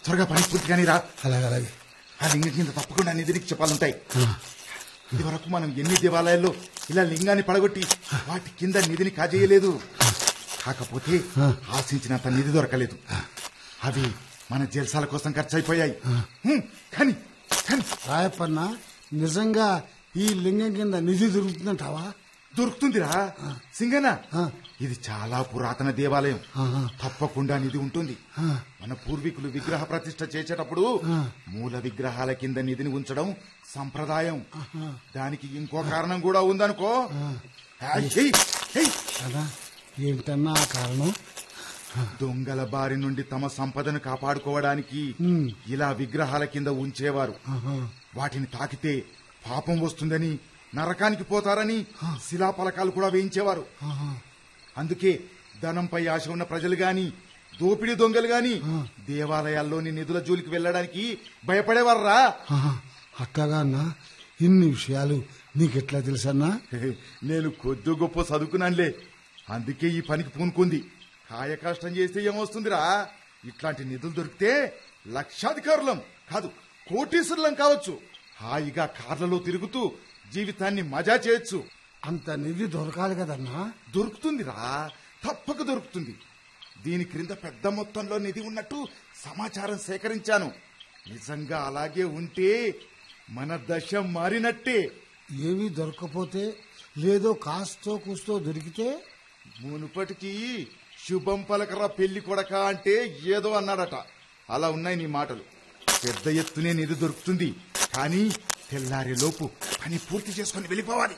త్వరగా పని పూర్తి కానీ రా అలాగే అలాగే ఆ లింగం కింద తప్పకుండా నిధికి చెప్పాలుంటాయి ఇది వరకు మనం ఎన్ని దేవాలయాల్లో ఇలా లింగాన్ని పడగొట్టి వాటి కింద నిధిని కాజేయలేదు కాకపోతే ఆశించినంత నిధి దొరకలేదు అవి మన జల్సాల కోసం ఖర్చు అయిపోయాయి హ్మ్, కానీ కానీ రాయప్పన్న నిజంగా ఈ లింగం కింద నిధి దొరుకుతుందంటావా దొరుకుతుందిరా సింగనా ఆ. ఇది చాలా పురాతన దేవాలయం ఆహా. తప్పకుండా నిధి ఉంటుంది ఆ. మన పూర్వీకులు విగ్రహ ప్రతిష్ఠ చేసేటప్పుడు ఆ. మూల విగ్రహాల కింద నిధిని ఉంచడం సంప్రదాయం దానికి ఇంకో కారణం కూడా ఉందనుకో ఆ, ఏయ్, ఏయ్. కదా ఏంటన్నా ఆ కారణం దొంగల బారి నుండి తమ సంపదను కాపాడుకోవడానికి ఇలా విగ్రహాల కింద ఉంచేవారు ఆహా. వాటిని తాకితే పాపం వస్తుందని నరకానికి పోతారని శిలాపలకాలు కూడా వేయించేవారు ఆహా. అందుకే ధనంపై ఆశ ఉన్న ప్రజలు గాని దోపిడీ దొంగలు గాని దేవాలయాల్లోని నిధుల జోలికి వెళ్ళడానికి భయపడేవారా ఆహా. అట్లాగా అన్నా ఇన్ని విషయాలు నీకెట్లా తెలుసన్నా నేను కొద్ది గొప్ప చదువుకున్నానులే అందుకే ఈ పనికి పూనుకుంది కాయ కష్టం చేస్తే ఏమొస్తుందిరా ఇట్లాంటి నిధులు దొరికితే లక్షాధికారులం కాదు కోటీశ్వరులం కావచ్చు హాయిగా కార్లలో తిరుగుతూ జీవితాన్ని మజా చేయొచ్చు అంత నిధి దొరకాలి కదన్నా దొరుకుతుందిరా తప్పక దొరుకుతుంది దీని క్రింద పెద్ద మొత్తంలో నిధి ఉన్నట్టు సమాచారం సేకరించాను నిజంగా అలాగే ఉంటే మన దశ మారినట్టే ఏమీ దొరకపోతే లేదో కాస్తో కూస్తో దొరికితే మునుపటికి శుభం పలకరా పెళ్లి కొడక అంటే ఏదో అన్నాడట అలా ఉన్నాయి నీ మాటలు పెద్ద ఎత్తునే నిధి దొరుకుతుంది కానీ తెల్లారే లోపు పని పూర్తి చేసుకుని వెళ్ళిపోవాలి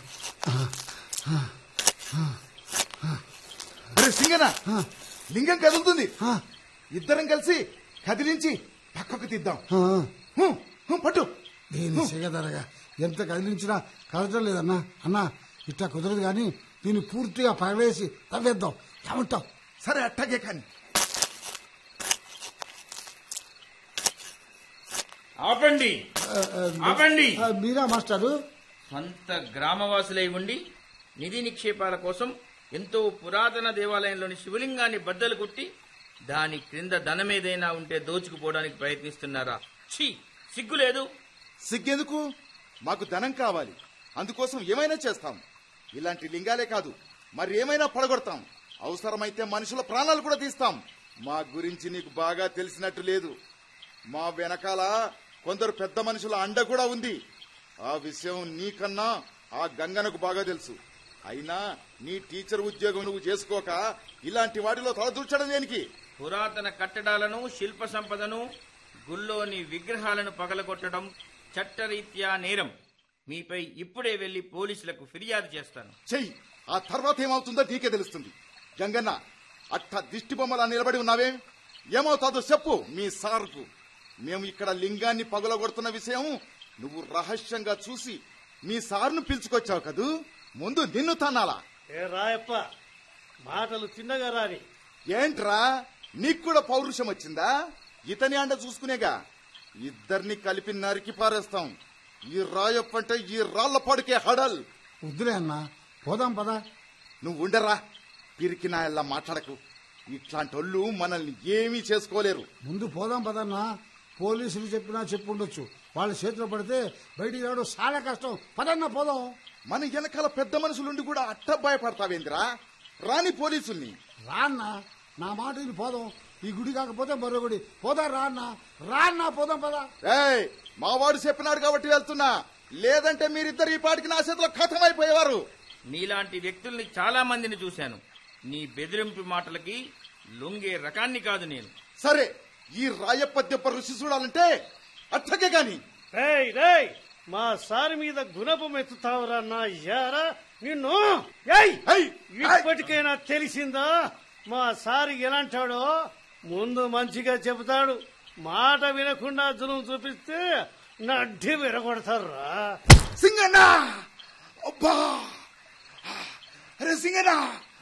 అరే సింగనా లింగం కదులుతుంది ఆ, ఇద్దరం కలిసి కదిలించి పక్కకు తీద్దాం ఆ, హు, హు, పట్టు దీని సిగదరగా ఎంత కదిలించినా కదలటం లేదన్నా అన్నా ఇట్లా కుదరదు కానీ దీన్ని పూర్తిగా పగలేసి తవ్వేద్దాం ఏమంటావు సరే అట్టగే కానీ ఆపండి ఆపండి ఆ, మీరా మాస్టారు సొంత గ్రామవాసులై ఉండి నిధి నిక్షేపాల కోసం ఎంతో పురాతన దేవాలయంలోని శివలింగాన్ని బద్దలు కుట్టి దాని క్రింద ధనమేదైనా ఉంటే దోచుకుపోవడానికి ప్రయత్నిస్తున్నారా ఛీ సిగ్గులేదు సిగ్గెందుకు మాకు ధనం కావాలి అందుకోసం ఏమైనా చేస్తాం ఇలాంటి లింగాలే కాదు మరి ఏమైనా పడగొడతాం అవసరమైతే మనుషుల ప్రాణాలు కూడా తీస్తాం మా గురించి నీకు బాగా తెలిసినట్టు లేదు మా వెనకాల కొందరు పెద్ద మనుషుల అండ కూడా ఉంది ఆ విషయం నీకన్నా ఆ గంగనకు బాగా తెలుసు అయినా నీ టీచర్ ఉద్యోగం నువ్వు చేసుకోక ఇలాంటి వాటిలో తలదూర్చడం దేనికి పురాతన కట్టడాలను శిల్ప సంపదను గుళ్ళోని విగ్రహాలను పగలగొట్టడం చట్టరీత్యా నేరం మీపై ఇప్పుడే వెళ్లి పోలీసులకు ఫిర్యాదు చేస్తాను చెయ్యి ఆ తర్వాత ఏమవుతుందో నీకే తెలుస్తుంది గంగన్న అట్ట దిష్టి బొమ్మలా నిలబడి ఉన్నావే ఏమవుతాదో చెప్పు మీ సార్కు మేము ఇక్కడ లింగాన్ని పగులగొడుతున్న విషయం నువ్వు రహస్యంగా చూసి మీ సార్ను పిలుచుకొచ్చావు కదూ ముందు నిన్ను తన్నాలా ఏ రాయప్ప మాటలు చిన్నగా రాని ఏంట్రా నీకు కూడా పౌరుషం వచ్చిందా ఇతని అండ చూసుకునేగా ఇద్దరిని కలిపి నరికి పారేస్తాం ఈ రాయప్పంటే ఈ రాళ్ల పడికే హడల్ వద్దులే అన్నా పోదాం పదా నువ్వు ఉండరా పిరికి నాయల్లా మాట్లాడకు ఇట్లాంటి వాళ్ళు మనల్ని ఏమీ చేసుకోలేరు ముందు పోదాం పదన్నా పోలీసులు చెప్పినా చెప్పుండొచ్చు వాళ్ళ చేతిలో పడితే బయటికి రావడం చాలా కష్టం పదన్నా పోదాం మన వెనకాల పెద్ద మనుషులుండి కూడా అట్ట భయపడతావేందిరా రాని పోలీసుల్ని రాన్నా నా మాట విని పోదాం ఈ గుడి కాకపోతే మరో గుడి పోదా రాన్నా రాన్నా పోదాం పదా ఏయ్ మావాడు చెప్పినాడు కాబట్టి వెళ్తున్నా లేదంటే మీరిద్దరు ఈ పాటికి నా చేతిలో ఖతమైపోయేవారు నీలాంటి వ్యక్తుల్ని చాలా మందిని చూశాను నీ బెదిరింపు మాటలకి లొంగే రకాన్ని కాదు నేను సరే ఈ రాయప్ప దెబ్బ రుచి చూడాలంటే అట్టకే గాని రేయ్ రేయ్ మా సారి మీద గుణపం ఎత్తుతావురా నా యారా నిన్ను ఏయ్ ఏయ్, ఇప్పటికైనా తెలిసిందా మా సారి ఎలాంటాడో ముందు మంచిగా చెబుతాడు మాట వినకుండా జులుం చూపిస్తే నడ్డి విరగొడతారా సింగన్నా అబ్బా అరే సింగన్నా